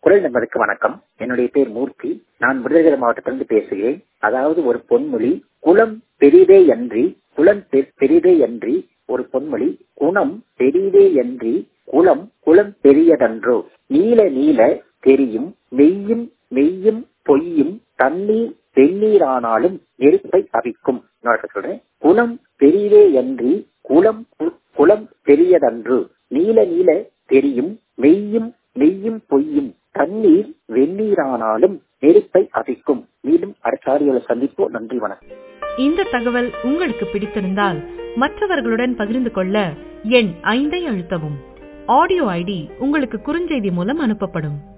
குரல் நண்பருக்கு வணக்கம் என்னுடைய பேர் மூர்த்தி நான் விருதுநகர் மாவட்டத்திலிருந்து பேசுகிறேன் அதாவது ஒரு பொன்மொழி குலம் பெரிதே அன்றி குலம் பெ- பெரிதே அன்றி ஒரு பொன்மொழி குணம் பெரிதே அன்றி குலம் குலம் பெரியதன்றோ நீல நீல தெரியும் மெய்யும் மெய்யும் பொய்யும் தண்ணீர் வெந்நீரானாலும் நெருப்பை அவிக்கும் இன்னொரு சொல்றேன் குணம் பெரிதே அன்றி குலம் கு- குலம் பெரியதன்று நீல நீல தெரியும் மெய்யும் மெய்யும் பொய்யும் தண்ணீர் வெந்நீரானாலும் நெருப்பை அவிக்கும் மீண்டும் அடுத்த ஆடியோல சந்திப்போம் நன்றி வணக்கம் இந்த தகவல் உங்களுக்கு பிடித்திருந்தால் மற்றவர்களுடன் பகிர்ந்து கொள்ள எண் ஐந்தை அழுத்தவும் ஆடியோ ஐடி உங்களுக்கு குறுஞ்செய்தி மூலம் அனுப்பப்படும்